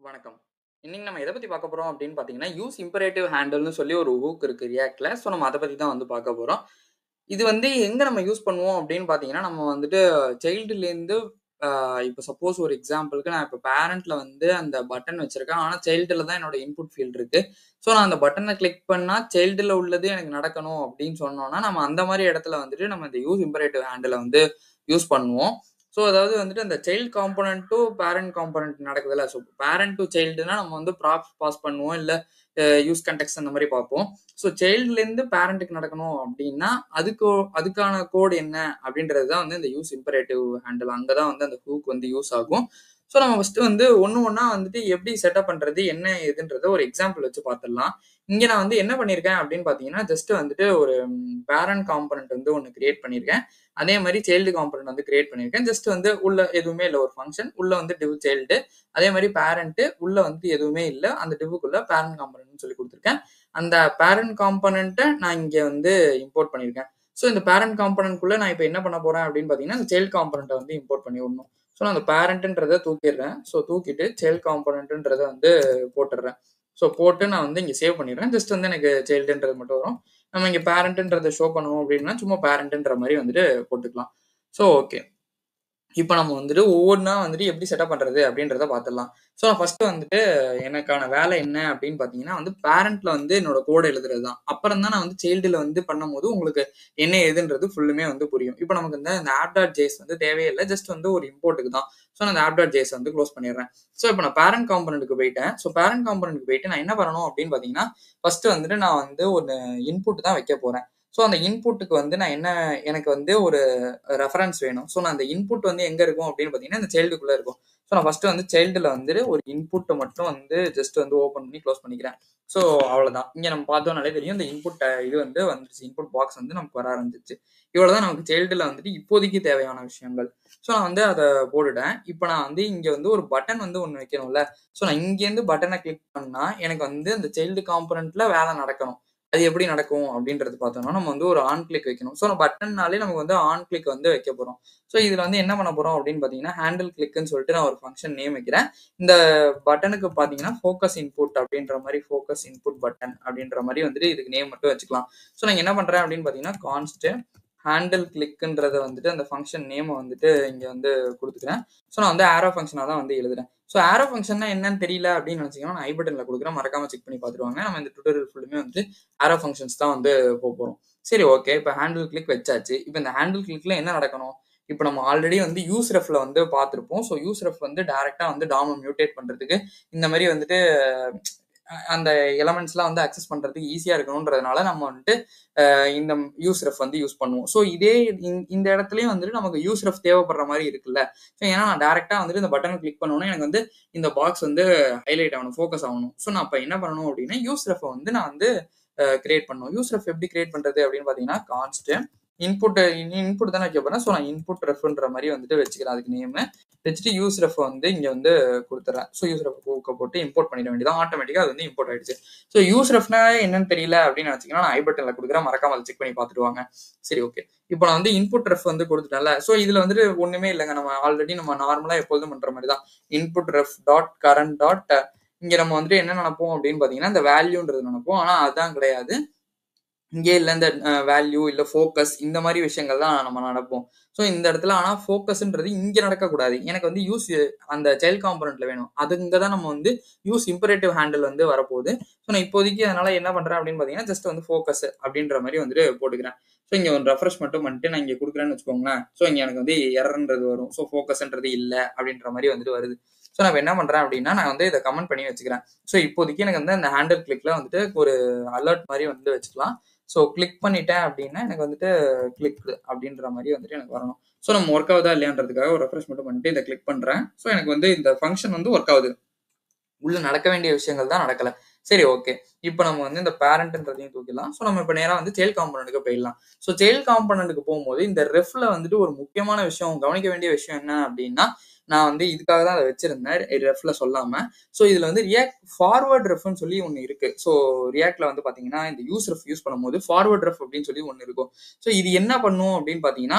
வணக்கம். இன்னைக்கு நம்ம எத பத்தி பார்க்க போறோம் அப்படின்னு பார்த்தீங்கன்னா, யூஸ் இம்பரேட்டிவ் ஹேண்டில்னு சொல்லி ஒரு ஹூக் இருக்கு ரியாக்ட்ல. ஸோ நம்ம அத பத்தி தான் வந்து பார்க்க போறோம். இது வந்து எங்க நம்ம யூஸ் பண்ணுவோம் அப்படின்னு பார்த்தீங்கன்னா, நம்ம வந்துட்டு சைல்டுலேருந்து அ இப்ப சப்போஸ் ஒரு எக்ஸாம்பிள்க்கு நான் இப்ப பேரண்ட்ல வந்து அந்த பட்டன் வச்சிருக்கேன். ஆனா சைல்டுல தான் என்னோட இன்புட் ஃபீல்ட் இருக்கு. ஸோ நான் அந்த பட்டன கிளிக் பண்ணா சைல்டுல உள்ளது எனக்கு நடக்கணும் அப்படின்னு சொன்னோம்னா, நம்ம அந்த மாரி இடத்துல வந்துட்டு நம்ம இந்த யூஸ் இம்பரேட்டிவ் ஹேண்டில வந்து யூஸ் பண்ணுவோம். ஸோ அதாவது வந்துட்டு அந்த child component to parent component நடக்குதுல்ல. ஸோ பேரண்ட் டூ சைல்டுனா நம்ம வந்து ப்ராப்ஸ் பாஸ் பண்ணுவோம். இல்ல அ யூஸ் கான்டெக்ஸ்ட் அந்த மாரி பார்ப்போம். ஸோ சைல்ட்லேருந்து பேரண்ட்க்கு நடக்கணும் அப்படின்னா, அதுக்கு அதுக்கான கோட் என்ன அப்படின்றது தான் வந்து இந்த யூஸ் இம்பரேட்டிவ் ஹேண்டில். அங்க தான் வந்து அந்த ஹூக் வந்து யூஸ் ஆகும். ஸோ நம்ம ஃபர்ஸ்ட்டு வந்து ஒண்ணு ஒண்ணா வந்துட்டு எப்படி செட்டப் பண்றது, என்ன ஏதுன்றத ஒரு எக்ஸாம்பிள் வச்சு பார்த்துடலாம். இங்க நான் வந்து என்ன பண்ணியிருக்கேன் அப்படின்னு பார்த்தீங்கன்னா, ஜஸ்ட் வந்துட்டு ஒரு பேரண்ட் காம்போனன்ட் வந்து ஒண்ணு கிரியேட் பண்ணியிருக்கேன். அதே மாரி சைல்டு காம்போனன்ட் வந்து கிரியேட் பண்ணியிருக்கேன். ஜஸ்ட் வந்து உள்ள எதுவுமே இல்ல ஒரு ஃபங்ஷன். உள்ள வந்து டிவ் சைல்டு. அதே மாரி பேரண்ட் உள்ள வந்து எதுவுமே இல்ல. அந்த டிவ்வுக்குள்ள பேரண்ட் காம்போனன்ட்னு சொல்லி குடுத்துருக்கேன். அந்த பேரண்ட் காம்போனன்ட்ட நான் இங்க வந்து இம்போர்ட் பண்ணியிருக்கேன். ஸோ இந்த பேரண்ட் காம்போனன்ட்குள்ள நான் இப்ப என்ன பண்ண போறேன் அப்படின்னு பார்த்தீங்கன்னா, இந்த சைல்ட் காம்போனன்ட்ட வந்து இம்போர்ட் பண்ணி விடணும். ஸோ நான் அந்த பேரண்ட்ன்றத தூக்கிடுறேன். ஸோ தூக்கிட்டு சைல்ட் காம்போனன்ட்ன்றத வந்து போட்டுடுறேன். ஸோ போட்டு நான் வந்து இங்க சேவ் பண்ணிடுறேன். ஜஸ்ட் வந்து எனக்கு சைல்டுன்றது மட்டும் வரும். நம்ம இங்க பேரண்ட்ன்றத ஷோ பண்ணணும் அப்படின்னா, சும்மா பேரண்ட்ன்ற மாரி வந்துட்டு போட்டுக்கலாம். So okay. இப்ப நம்ம வந்துட்டு ஒவ்வொன்னா வந்துட்டு எப்படி செட்டப் பண்றது அப்படின்றத பார்த்துடலாம். ஸோ நான் ஃபர்ஸ்ட்டு வந்துட்டு எனக்கான வேலை என்ன அப்படின்னு பார்த்தீங்கன்னா வந்து, பேரண்ட்ல வந்து என்னோட கோட் எழுதுறது தான். அப்புறம் தான் நான் வந்து சைல்டுல வந்து பண்ணும்போது உங்களுக்கு என்ன ஏதுன்றது ஃபுல்லுமே வந்து புரியும். இப்ப நமக்கு இந்த இந்த ஆப் டாட் ஜேஎஸ் வந்து தேவையே இல்ல. ஜஸ்ட் வந்து ஒரு இம்போர்ட்க்கு தான். ஸோ நான் இந்த ஆப் டாட் ஜேஎஸ் வந்து குளோஸ் பண்ணிடுறேன். ஸோ இப்ப நான் பேரண்ட் காம்போனன்ட்க்கு போயிட்டேன். ஸோ பேரண்ட் காம்போனன்ட்க்கு போயிட்டு நான் என்ன பண்ணணும் அப்படின்னு பார்த்தீங்கன்னா, ஃபர்ஸ்ட்டு வந்துட்டு நான் வந்து ஒண்ணு இன்புட் தான் வைக்க போறேன். ஸோ அந்த இன்புட்க்கு வந்து நான் என்ன எனக்கு வந்து ஒரு ரெஃபரன்ஸ் வேணும். ஸோ நான் அந்த இன்புட் வந்து எங்க இருக்கும் அப்படின்னு பார்த்தீங்கன்னா, இந்த சைல்டுக்குள்ள இருக்கும். ஸோ நான் ஃபர்ஸ்ட்டு வந்து சைல்டுல வந்துட்டு ஒரு இன்புட்ட மட்டும் வந்து ஜஸ்ட் வந்து ஓப்பன் பண்ணி குளோஸ் பண்ணிக்கிறேன். ஸோ அவ்வளோதான். இங்க நம்ம பார்த்தோம்னாலே தெரியும். இந்த இன்புட் இது வந்து வந்துருச்சு. இன்புட் பாக்ஸ் வந்து நமக்கு வர ஆரம்பிச்சுருச்சு. இவ்வளோதான் நமக்கு சைல்டுல வந்துட்டு இப்போதைக்கு தேவையான விஷயங்கள். ஸோ நான் வந்து அத போட்டுட்டேன். இப்ப நான் வந்து இங்க வந்து ஒரு பட்டன் வந்து ஒண்ணு வைக்கணும்ல. ஸோ நான் இங்கேருந்து பட்டன கிளிக் பண்ணா, எனக்கு வந்து அந்த சைல்டு காம்போனன்ட்ல வேலை நடக்கணும். அது எப்படி நடக்கும் அப்படின்றது பார்த்தோம்னா, நம்ம வந்து ஒரு ஆன் கிளிக் வைக்கணும். ஸோ பட்டன்னாலே நமக்கு வந்து ஆன் கிளிக் வந்து வைக்க போறோம். ஸோ இதுல வந்து என்ன பண்ண போறோம் அப்படின்னு பார்த்தீங்கன்னா, ஹேண்டில் கிளிக்ன்னு சொல்லிட்டு நான் ஒரு ஃபங்ஷன் நேம் வைக்கிறேன். இந்த பட்டனுக்கு பார்த்தீங்கன்னா, ஃபோக்கஸ் இன்புட் அப்படின்ற மாரி ஃபோக்கஸ் இன்புட் பட்டன் அப்படின்ற மாரி வந்துட்டு இதுக்கு நேம் மட்டும் வச்சுக்கலாம். ஸோ நான் என்ன பண்றேன் அப்படின்னு பார்த்தீங்கன்னா, கான்ஸ்ட் ஹேண்டில் கிளிக்ன்றத வந்துட்டு அந்த ஃபங்ஷன் நேம வந்துட்டு இங்க வந்து குடுத்துக்கிறேன். ஸோ நான் வந்து ஆரோ ஃபங்ஷனா தான் வந்து எழுதுறேன். ஸோ ஆரோ ஃபங்ஷன்னா என்னன்னு தெரியல அப்படின்னு நினைச்சீங்கன்னா, நான் ஐ பட்டன்ல குடுக்குறேன். மறக்காம செக் பண்ணி பார்த்துட்டு வாங்க. நம்ம இந்த டியூட்டோரியல் ஃபுல்லுமே வந்து ஆரோ ஃபங்ஷன்ஸ் தான் வந்து போப்போறோம். சரி ஓகே. இப்ப ஹேண்டில் கிளிக் வச்சாச்சு. இப்ப இந்த ஹேண்டில் கிளிக்ல என்ன நடக்கணும்? இப்ப நம்ம ஆல்ரெடி வந்து யூஸ் ரெஃப்ல வந்து பார்த்திருப்போம். ஸோ யூஸ் ரெஃப் வந்து டைரக்ட்டா வந்து டாம மியூட்டேட் பண்றதுக்கு இந்த மாரி வந்துட்டு அ அந்த எலமெண்ட்ஸ்லாம் வந்து அக்சஸ் பண்றதுக்கு ஈஸியா இருக்கணும்ன்றதுனால நம்ம வந்துட்டு அ இந்த யூஸ் ரெஃப் வந்து யூஸ் பண்ணுவோம். ஸோ இதே இந் இந்த இடத்துலயும் வந்துட்டு நமக்கு யூஸ் ரெஃப் தேவைப்படுற மாரி இருக்குல்ல. ஸோ ஏன்னா நான் டைரக்ட்டா வந்துட்டு இந்த பட்டன கிளிக் பண்ணோனே எனக்கு வந்து இந்த பாக்ஸ் வந்து ஹைலைட் ஆகணும். ஃபோக்கஸ் ஆகணும். ஸோ நான் அப்ப என்ன பண்ணணும் அப்படின்னா, யூஸ் ரெஃப்ப வந்து நான் வந்து அ கிரியேட் பண்ணணும். யூஸ் ரெஃப் எப்படி கிரியேட் பண்றது அப்படின்னு பார்த்தீங்கன்னா, கான்ஸ்ட் இன்புட் இன்புட் தானே வைக்க போறேன். ஸோ நான் இன்புட் ரெஃப்ன்ற மாரி வந்துட்டு வச்சுக்கிறேன் அதுக்கு நேமு. வச்சுட்டு யூஸ் ரெஃப் வந்து இங்க வந்து குடுத்துறேன். ஸோ யூஸ் ரெஃப் ஹூக்க போட்டு இம்போர்ட் பண்ணிட வேண்டியது ஆட்டோமேட்டிக்கா அது வந்து இம்போர்ட் ஆயிடுச்சு. ஸோ யூஸ் ரெஃப்னா என்னன்னு தெரியல அப்படின்னு நினைச்சீங்கன்னா, நான் ஐ பட்டன்ல குடுக்குறேன். மறக்காம அத செக் பண்ணி பார்த்துட்டு வாங்க. சரி ஓகே. இப்ப நான் வந்து இன்புட் ரெஃப் வந்து குடுத்துட்டேன்ல. ஸோ இதுல வந்துட்டு ஒண்ணுமே இல்லங்க. நம்ம ஆல்ரெடி நம்ம நார்மலா எப்பொழுதும் பண்ற மாரி தான். Input ref dot current dot இங்க நம்ம வந்துட்டு என்ன நெனைப்போம் அப்படின்னு பார்த்தீங்கன்னா, இந்த வேல்யூன்றது நெனைப்போம். ஆனா அதான் கிடையாது. இங்கே இல்ல இந்த அ வேல்யூ இல்ல ஃபோக்கஸ் இந்த மாரி விஷயங்கள் தான் நம்ம நெனைப்போம். ஸோ இந்த இடத்துல ஆனா ஃபோக்கஸ்ன்றது இங்க நடக்கக்கூடாது. எனக்கு வந்து யூஸ் அந்த சைல்ட் காம்போனன்ட்ல வேணும். அது இங்க தான் நம்ம வந்து யூஸ் இம்பரேட்டிவ் ஹேண்டில் வந்து வரப்போகுது. ஸோ நான் இப்போதைக்கு அதனால என்ன பண்றேன் அப்படின்னு பார்த்தீங்கன்னா, ஜஸ்ட் வந்து ஃபோக்கஸ் அப்படின்ற மாரி வந்துட்டு போட்டுக்கிறேன். ஸோ இங்க ஒரு ரெஃப்ரெஷ் மட்டும் பண்ணிட்டு நான் இங்க குடுக்குறேன்னு வச்சுக்கோங்களேன். ஸோ இங்க எனக்கு வந்து எரர்ன்றது வரும். ஸோ ஃபோக்கஸ்ன்றது இல்ல அப்படின்ற மாரி வந்துட்டு வருது. ஸோ நான் இப்ப என்ன பண்றேன் அப்படின்னா, நான் வந்து இத கமெண்ட் பண்ணி வச்சுக்கிறேன். ஸோ இப்போதைக்கு எனக்கு வந்து அந்த ஹேண்டில் கிளிக்ல வந்துட்டு ஒரு அலர்ட் மாரி வந்து வச்சுக்கலாம். ஸோ கிளிக் பண்ணிட்டேன் அப்படின்னா, எனக்கு வந்துட்டு கிளிக்டு அப்படின்ற மாரி வந்துட்டு எனக்கு வரணும். ஸோ நம்ம ஒர்க் ஆகுதா இல்லையான்றதுக்காக ஒரு ரெஃப்ரெஷ் மட்டும் பண்ணிட்டு இத கிளிக் பண்றேன். ஸோ எனக்கு வந்து இந்த ஃபங்ஷன் வந்து ஒர்க் ஆகுது. உள்ள நடக்க வேண்டிய விஷயங்கள் தான் நடக்கல. சரி ஓகே. இப்ப நம்ம வந்து இந்த பேரண்ட்ன்றதையும் தூக்கிடலாம். ஸோ நம்ம இப்ப நேரா வந்து சைல்ட் காம்போனன்ட்க்கு போயிடலாம். ஸோ சைல்ட் காம்போனன்ட்க்கு போம்போது இந்த ரெஃப்ல வந்துட்டு ஒரு முக்கியமான விஷயம் கவனிக்க வேண்டிய விஷயம் என்ன அப்படின்னா, நான் வந்து இதுக்காக தான் அத வச்சிருந்தேன். ரெஃப்ல சொல்லாம. ஸோ இதுல வந்து ரியாக்ட் ஃபார்வர்ட் ரெஃப்ன்னு சொல்லி ஒண்ணு இருக்கு. ஸோ ரியாக்ட்ல வந்து பார்த்தீங்கன்னா, இந்த யூஸ் ரெஃப் யூஸ் பண்ணும்போது ஃபார்வர்ட் ரெஃப் அப்படின்னு சொல்லி ஒண்ணு இருக்கும். ஸோ இது என்ன பண்ணும் அப்படின்னு பார்த்தீங்கன்னா,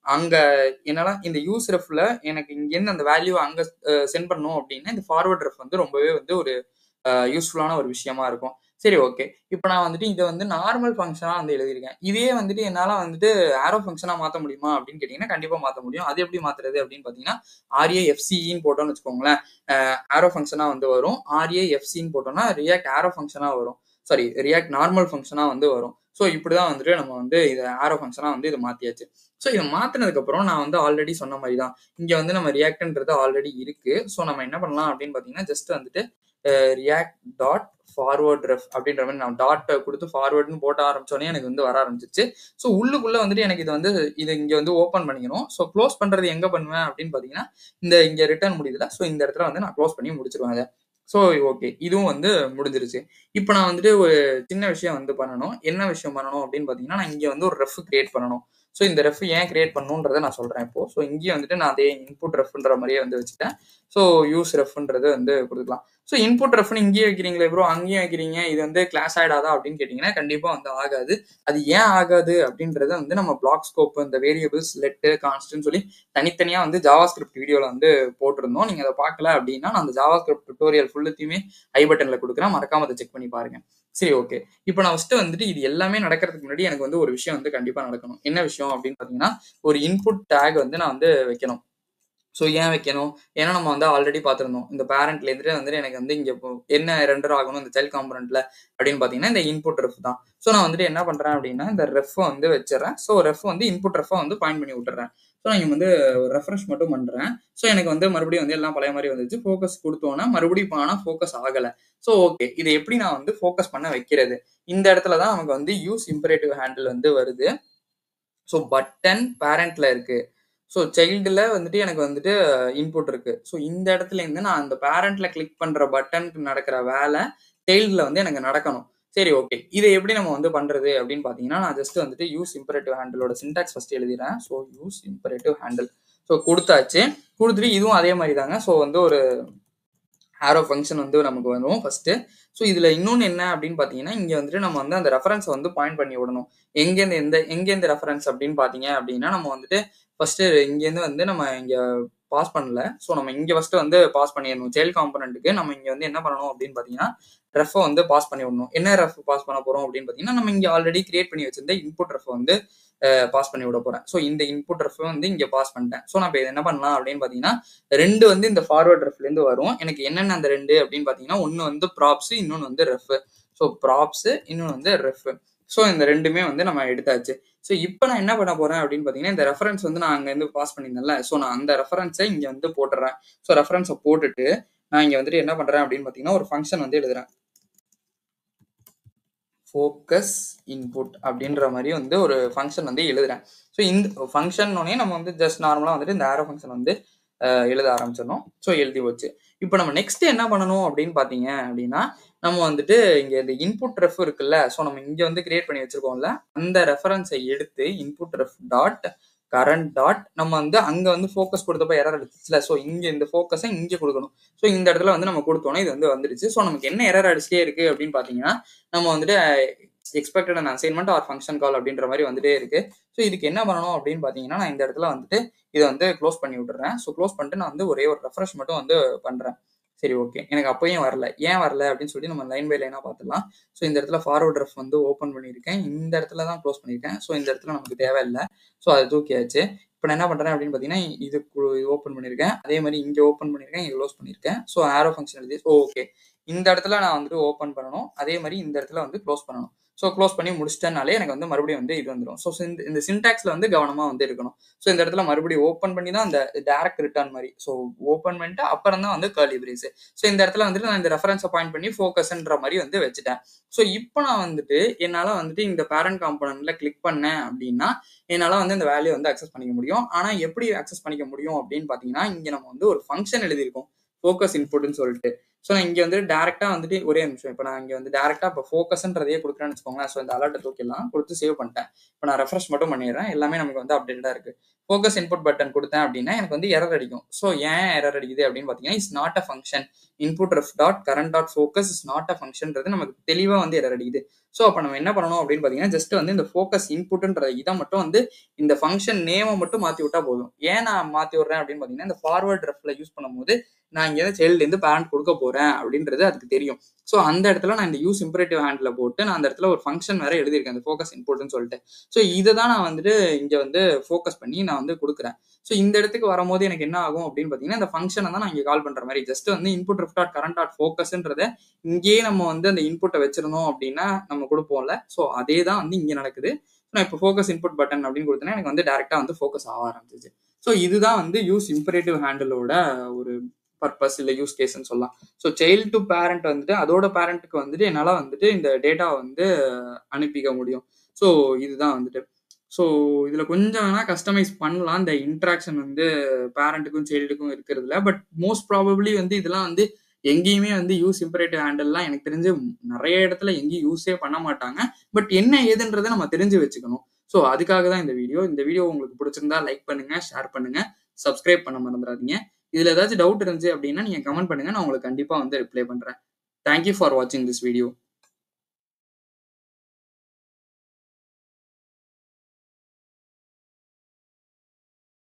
அங்க என்னால இந்த யூஸ் ரெஃப்ல எனக்கு இங்கேருந்து அந்த வேல்யூ அங்க சென்ட் பண்ணணும் அப்படின்னா இந்த ஃபார்வர்ட் ரெஃப் வந்து ரொம்பவே வந்து ஒரு யூஸ்ஃபுல்லான ஒரு விஷயமா இருக்கும் சரி ஓகே இப்போ நான் வந்துட்டு இதை வந்து நார்மல் ஃபங்க்ஷனாக வந்து எழுதியிருக்கேன் இதே வந்துட்டு என்னால் வந்துட்டு ஆரோ ஃபங்க்ஷனாக மாற்ற முடியுமா அப்படின்னு கேட்டிங்கன்னா கண்டிப்பாக மாற்ற முடியும் அது எப்படி மாற்றுறது அப்படின்னு பார்த்தீங்கன்னா ஆர்ஏ எஃப்சின்னு போட்டோம்னு வச்சுக்கோங்களேன் ஆரோ ஃபங்க்ஷனாக வந்து வரும் ஆர்ஏ எஃப்சின்னு போட்டோம்னா ரியாக்ட் ஆரோ ஃபங்க்ஷனாக வரும் சாரி ரியாக்ட் நார்மல் ஃபங்க்ஷனாக வந்து வரும் ஸோ இப்படி தான் வந்துட்டு நம்ம வந்து இதை ஆரோ ஃபங்க்ஷனாக வந்து இதை மாற்றியாச்சு ஸோ இதை மாற்றினதுக்கப்புறம் நான் வந்து ஆல்ரெடி சொன்ன மாதிரி தான் இங்கே வந்து நம்ம ரியாக்ட்ன்றது ஆல்ரெடி இருக்குது ஸோ நம்ம என்ன பண்ணலாம் அப்படின்னு பார்த்தீங்கன்னா ஜஸ்ட் வந்துட்டு ரியாக்ட் டாட் ஃபார்வர்ட் ரெஃப் அப்படின்ற மாதிரி நான் டாட் கொடுத்து ஃபார்வர்ட்னு போட்ட ஆரம்பிச்சோடனே எனக்கு வந்து வர ஆரம்பிச்சிச்சு ஸோ உள்ளுக்குள்ள வந்துட்டு எனக்கு இது வந்து இது இங்கே வந்து ஓப்பன் பண்ணிக்கணும் ஸோ க்ளோஸ் பண்ணுறது எங்கே பண்ணுவேன் அப்படின்னு பார்த்தீங்கன்னா இந்த இங்கே ரிட்டர்ன் முடியுதுல ஸோ இந்த இடத்துல வந்து நான் க்ளோஸ் பண்ணி முடிச்சிருவேன் அதை ஸோ ஓகே இதுவும் வந்து முடிஞ்சிருச்சு இப்போ நான் வந்துட்டு ஒரு சின்ன விஷயம் வந்து பண்ணணும் என்ன விஷயம் பண்ணணும் அப்படின்னு பார்த்தீங்கன்னா நான் இங்கே வந்து ஒரு ரெஃப் கிரியேட் பண்ணணும் ஸோ இந்த ரெஃப் ஏன் கிரியேட் பண்ணணுன்றதை நான் சொல்கிறேன் இப்போ ஸோ இங்கேயும் வந்துட்டு நான் அதே இன்புட் ரெஃப்ன்ற மாதிரியே வந்து வச்சுட்டேன் ஸோ யூஸ் ரெஃப்ன்றது வந்து கொடுக்கலாம் ஸோ இன்புட் ரெஃப்னு இங்கேயே வைக்கிறீங்களே ப்ரோ அங்கேயும் வைக்கிறீங்க இது வந்து கிளாஸ் ஆயிடாதா அப்படின்னு கேட்டிங்கன்னா கண்டிப்பாக வந்து ஆகாது அது ஏன் ஆகாது அப்படின்றத வந்து நம்ம பிளாக் ஸ்கோப் இந்த வேரியபிள்ஸ் லெட்டு கான்ஸ்ட்னு சொல்லி தனித்தனியாக வந்து ஜாவா ஸ்கிரிப்ட் வீடியோவில் வந்து போட்டிருந்தோம் நீங்கள் அதை பார்க்கல அப்படின்னா நான் அந்த ஜாவா ஸ்கிரிப்ட் டுட்டோரியல் ஃபுல்லுத்தையுமே ஐ பட்டனில் கொடுக்குறேன் மறக்காம அதை செக் பண்ணி பாருங்க சரி ஓகே இப்போ நான் ஃபஸ்ட்டு வந்துட்டு இது எல்லாமே நடக்கிறதுக்கு முன்னாடி எனக்கு வந்து ஒரு விஷயம் வந்து கண்டிப்பாக நடக்கணும் என்ன விஷயம் அப்படின்னு பார்த்தீங்கன்னா ஒரு இன்புட் டேக் வந்து நான் வந்து வைக்கணும் ஸோ ஏன் வைக்கணும் ஏன்னா நம்ம வந்து ஆல்ரெடி பார்த்துருந்தோம் இந்த பேரண்ட்லேருந்து வந்துட்டு எனக்கு வந்து இங்கே என்ன ரெண்டர் ஆகணும் இந்த சைல்ட் காம்பனண்ட்ல அப்படின்னு பார்த்தீங்கன்னா இந்த இன்புட் ரெஃப் தான் ஸோ நான் வந்துட்டு என்ன பண்ணுறேன் அப்படின்னா இந்த ரெஃப் வந்து வச்சிடறேன் ஸோ ரெஃப் வந்து இன்புட் ரெஃபை வந்து பாயிண்ட் பண்ணி விட்டுறேன் ஸோ நான் இங்கே வந்து ரெஃப்ரெஷ் மட்டும் பண்ணுறேன் ஸோ எனக்கு வந்து மறுபடியும் வந்து எல்லாம் பழைய மாதிரி வந்துச்சு ஃபோக்கஸ் கொடுத்தோன்னா மறுபடியும் இப்போ ஆனால் ஃபோக்கஸ் ஆகலை ஸோ ஓகே இதை எப்படி நான் வந்து ஃபோக்கஸ் பண்ண வைக்கிறது இந்த இடத்துல தான் நமக்கு வந்து யூஸ் இம்பரேட்டிவ் ஹேண்டில் வந்து வருது ஸோ பட்டன் பேரண்ட்ல இருக்கு ஸோ சைல்டில் வந்துட்டு எனக்கு வந்துட்டு இன்புட் இருக்கு ஸோ இந்த இடத்துல இருந்து நான் அந்த பேரண்ட்ல கிளிக் பண்ற பட்டனுக்கு நடக்கிற வேலை சைல்டில் வந்து எனக்கு நடக்கணும் சரி ஓகே இதை எப்படி நம்ம வந்து பண்றது அப்படின்னு பார்த்தீங்கன்னா நான் ஜஸ்ட் வந்துட்டு யூஸ் இம்பரேட்டிவ் ஹேண்டிலோட சின்டாக்ஸ் ஃபர்ஸ்ட் எழுதிடுறேன் so use imperative handle so கொடுத்தாச்சு கொடுத்துட்டு இதுவும் அதே மாதிரி தாங்க ஸோ வந்து ஒரு ஆரோ ஃபங்க்ஷன் வந்து நமக்கு வரும் ஃபர்ஸ்ட் ஸோ இதுல இன்னொன்று என்ன அப்படின்னு பார்த்தீங்கன்னா இங்கே வந்துட்டு நம்ம வந்து அந்த ரெஃபரன்ஸை வந்து பாயிண்ட் பண்ணி விடணும் எங்கேருந்து எந்த எங்கேருந்து ரெஃபரன்ஸ் அப்படின்னு பார்த்தீங்க அப்படின்னா நம்ம வந்துட்டு ஃபர்ஸ்ட் இங்கேருந்து வந்து நம்ம இங்கே பாஸ் பண்ணல ஸோ நம்ம இங்கே ஃபர்ஸ்ட் வந்து பாஸ் பண்ணிடணும் சைல்ட் காம்பனண்ட்டுக்கு நம்ம இங்கே வந்து என்ன பண்ணணும் அப்படின்னு பார்த்தீங்கன்னா ரெஃபை வந்து பாஸ் பண்ணி விடணும் என்ன ரெஃப் பாஸ் பண்ண போறோம் அப்படின்னு பார்த்தீங்கன்னா நம்ம இங்கே ஆல்ரெடி கிரியேட் பண்ணி வச்சிருந்த இன்புட் ரெஃப் வந்து பாஸ் பண்ணி விட போறேன் ஸோ இந்த இன்புட் ரெஃப் வந்து இங்கே பாஸ் பண்ணிட்டேன் ஸோ நான் இப்போ என்ன பண்ணலாம் அப்படின்னு பார்த்தீங்கன்னா ரெண்டு வந்து இந்த ஃபார்வர்ட் ரெஃப்லேருந்து வரும் எனக்கு என்னென்ன அந்த ரெண்டு அப்படின்னு பார்த்தீங்கன்னா ஒன்று வந்து ப்ராப்ஸ் இன்னொன்று வந்து ரெஃப் ஸோ ப்ராப்ஸ் இன்னொன்று வந்து ரெஃப் ஸோ இந்த ரெண்டுமே வந்து நம்ம எடுத்தாச்சு ஸோ இப்போ நான் என்ன பண்ண போறேன் அப்படின்னு பார்த்தீங்கன்னா இந்த ரெஃபரன்ஸ் வந்து நான் அங்கேருந்து பாஸ் பண்ணியிருந்தேன்ல ஸோ நான் அந்த ரெஃபரன்ஸை இங்கே வந்து போட்டுறேன் ஸோ ரெஃபரன்ஸை போட்டுட்டு நான் இங்கே வந்துட்டு என்ன பண்ணுறேன் அப்படின்னு பார்த்தீங்கன்னா ஒரு ஃபங்க்ஷன் வந்து எழுதுறேன் ஃபோக்கஸ் இன்புட் அப்படின்ற மாதிரி வந்து ஒரு ஃபங்க்ஷன் வந்து எழுதுறேன் ஸோ இந்த ஃபங்க்ஷன் நம்ம வந்து ஜஸ்ட் நார்மலாக வந்துட்டு இந்த ஆரோ ஃபங்க்ஷன் வந்து எழுத ஆரம்பிச்சிடணும் ஸோ எழுதி வச்சு இப்போ நம்ம நெக்ஸ்ட் என்ன பண்ணணும் அப்படின்னு பார்த்தீங்க அப்படின்னா நம்ம வந்துட்டு இங்கே இந்த இன்புட் ரெஃப் இருக்குல்ல ஸோ நம்ம இங்கே வந்து கிரியேட் பண்ணி வச்சிருக்கோம்ல அந்த ரெஃபரன்ஸை எடுத்து input ref dot current dot நம்ம வந்து அங்கே வந்து ஃபோக்கஸ் கொடுத்தப்ப எரர் அடிச்சுல ஸோ இங்கே இந்த ஃபோக்கஸை இங்கே கொடுக்கணும் ஸோ இந்த இடத்துல வந்து நம்ம கொடுத்தோன்னா இது வந்து வந்துருச்சு ஸோ நமக்கு என்ன எரர் அடிச்சிட்டே இருக்கு அப்படின்னு பார்த்தீங்கன்னா நம்ம வந்துட்டு expected and assignment or function call அப்படின்ற மாதிரி வந்துட்டே இருக்கு ஸோ இதுக்கு என்ன பண்ணணும் அப்படின்னு பார்த்தீங்கன்னா நான் இந்த இடத்துல வந்துட்டு இதை வந்து க்ளோஸ் பண்ணி விட்டுறேன் ஸோ க்ளோஸ் பண்ணிட்டு நான் வந்து ஒரே ஒரு ரெஃப்ரெஷ் மட்டும் வந்து பண்ணுறேன் சரி ஓகே எனக்கு அப்பயும் வரல ஏன் வரல அப்படின்னு சொல்லி நம்ம லைன் பை லைனாக பார்த்துலாம் ஸோ இந்த இடத்துல ஃபார்வர்ட் ரெஃப் வந்து ஓப்பன் பண்ணியிருக்கேன் இந்த இடத்துல தான் க்ளோஸ் பண்ணியிருக்கேன் ஸோ இந்த இடத்துல நமக்கு தேவையில்லை ஸோ அதை தூக்கியாச்சு இப்போ நான் என்ன பண்ணுறேன் அப்படின்னு பார்த்தீங்கன்னா இது ஓப்பன் பண்ணியிருக்கேன் அதே மாதிரி இங்கே ஓப்பன் பண்ணியிருக்கேன் இங்கே க்ளோஸ் பண்ணியிருக்கேன் ஸோ ஆரோ ஃபங்க்ஷன் எழுதி ஓகே இந்த இடத்துல நான் வந்துட்டு ஓப்பன் பண்ணணும் அதே மாதிரி இந்த இடத்துல வந்து க்ளோஸ் பண்ணணும் ஸோ க்ளோஸ் பண்ணி முடிச்சிட்டனாலே எனக்கு வந்து மறுபடியும் வந்து இது வந்துடும் ஸோ இந்த இந்த சின்டாக்ஸில் வந்து கவனமாக வந்து இருக்கணும் ஸோ இந்த இடத்துல மறுபடியும் ஓப்பன் பண்ணி தான் அந்த டேரக்ட் ரிட்டர்ன் மாதிரி ஸோ ஓப்பன் பண்ணிட்டு அப்புறம் தான் வந்து கர்லி பிரேஸ் ஸோ இந்த இடத்துல வந்துட்டு நான் இந்த ரெஃபரன்ஸை பாயிண்ட் பண்ணி ஃபோக்கஸ்ன்ற மாதிரி வந்து வச்சுட்டேன் ஸோ இப்போ நான் வந்துட்டு என்னால் வந்துட்டு இந்த பேரண்ட் காம்பனண்ட்ல கிளிக் பண்ணேன் அப்படின்னா என்னால் வந்து இந்த வேல்யூ வந்து அக்சஸ் பண்ணிக்க முடியும் ஆனால் எப்படி அக்சஸ் பண்ணிக்க முடியும் அப்படின்னு பார்த்தீங்கன்னா இங்கே நம்ம வந்து ஒரு ஃபங்க்ஷன் எழுதியிருக்கோம் ஃபோக்கஸ் இன்புட்னு சொல்லிட்டு ஸோ நான் இங்க வந்து டைரக்ட்டா வந்துட்டு ஒரே நிமிஷம். இப்ப நான் இங்க வந்து டைரக்ட்டா இப்ப ஃபோக்கஸ்ன்றதையே குடுக்குறேன்னு வச்சுக்கோங்களேன். ஸோ இந்த அலர்ட்ட தூக்கிடலாம். குடுத்து சேவ் பண்ணிட்டேன். இப்ப நான் ரெஃப்ரெஷ் மட்டும் பண்ணிடுறேன். எல்லாமே நமக்கு வந்து அப்டேட்டடா இருக்கு. ஃபோக்கஸ் இன்புட் பட்டன் குடுத்தேன் அப்படின்னா, எனக்கு வந்து எரர் அடிக்கும். ஸோ ஏன் எரர் அடிக்குது அப்படின்னு பார்த்தீங்கன்னா, it's not a function. Input ref dot current dot focus is not a ஃபங்ஷன்றது நமக்கு தெளிவா வந்து எரர் அடிக்குது. ஸோ அப்ப நம்ம என்ன பண்ணணும் அப்படின்னு பார்த்தீங்கன்னா, ஜஸ்ட் வந்து இந்த ஃபோக்கஸ் இன்புட்ன்ற இத மட்டும் வந்து இந்த ஃபங்ஷன் நேம மட்டும் மாத்தி விட்டா போதும். ஏன் நான் மாத்தி விடுறேன் அப்படின்னு பார்த்தீங்கன்னா, இந்த ஃபார்வர்ட் ரெஃப்ல யூஸ் பண்ணும்போது, நான் இங்க வந்து சைல்ட்லேருந்து பேரண்ட் குடுக்க போறேன் அப்படின்றது அதுக்கு தெரியும். ஸோ அந்த இடத்துல நான் இந்த யூஸ் இம்பரேட்டிவ் ஹேண்ட்ல போட்டு நான் அந்த இடத்துல ஒரு ஃபங்ஷன் வேற எழுதியிருக்கேன். அந்த ஃபோக்கஸ் இன்புட்ன்னு சொல்லிட்டு. ஸோ இத தான் நான் வந்துட்டு இங்க வந்து ஃபோக்கஸ் பண்ணி நான் வந்து குடுக்குறேன். ஸோ இந்த இடத்துக்கு வரும்போது எனக்கு என்ன ஆகும் அப்படின்னு பார்த்தீங்கன்னா, இந்த ஃபங்ஷன தான் நான் இங்க கால் பண்ற மாரி ஜஸ்ட் வந்து input ref dot current dot ஃபோக்கஸ்ன்றத இங்கேயே நம்ம வந்து அந்த இன்புட்ட வச்சிருந்தோம் அப்படின்னா, நம்ம குடுப்போம்ல. ஸோ அதே தான் வந்து இங்க நடக்குது. நான் இப்ப ஃபோக்கஸ் இன்புட் பட்டன் அப்படின்னு குடுத்தேன்னா, எனக்கு வந்து டைரக்ட்டா வந்து ஃபோக்கஸ் ஆக ஆரம்பிச்சுச்சு. ஸோ இதுதான் வந்து யூஸ் இம்பரேட்டிவ் ஹேண்டிலோட ஒரு பர்ப்பஸ் இல்ல யூஸ் கேஸ்ன்னு சொல்லலாம். ஸோ சைல்ட் டூ பேரண்ட் வந்துட்டு அதோட பேரண்ட்க்கு வந்துட்டு என்னால வந்துட்டு இந்த டேட்டாவ வந்து அனுப்பிக்க முடியும். ஸோ இதுதான் வந்துட்டு. ஸோ இதுல கொஞ்சம் வேணா கஸ்டமைஸ் பண்ணலாம். இந்த இன்டராக்ஷன் வந்து பேரண்ட்டுக்கும், சைல்டுக்கும் இருக்கிறதுல. பட் மோஸ்ட் ப்ராபபிலி வந்து இதெல்லாம் வந்து எங்கேயுமே வந்து யூஸ் இம்பரேட்டிவ் ஹேண்டில்லாம் எனக்கு தெரிஞ்சு நெறைய இடத்துல எங்கேயும் யூஸே பண்ண மாட்டாங்க. பட் என்ன ஏதுன்றத நம்ம தெரிஞ்சு வச்சுக்கணும். ஸோ அதுக்காக தான் இந்த வீடியோ. இந்த வீடியோ உங்களுக்கு பிடிச்சிருந்தா லைக் பண்ணுங்க, ஷேர் பண்ணுங்க, சப்ஸ்கிரைப் பண்ண மறந்துறாதீங்க. இதுல ஏதாச்சும் டவுட் இருந்துச்சு அப்படின்னா, நீங்க கமெண்ட் பண்ணுங்க. நான் உங்களுக்கு கண்டிப்பா வந்து ரிப்ளை பண்றேன். தேங்க் யூ ஃபார் வாட்சிங் திஸ் வீடியோ.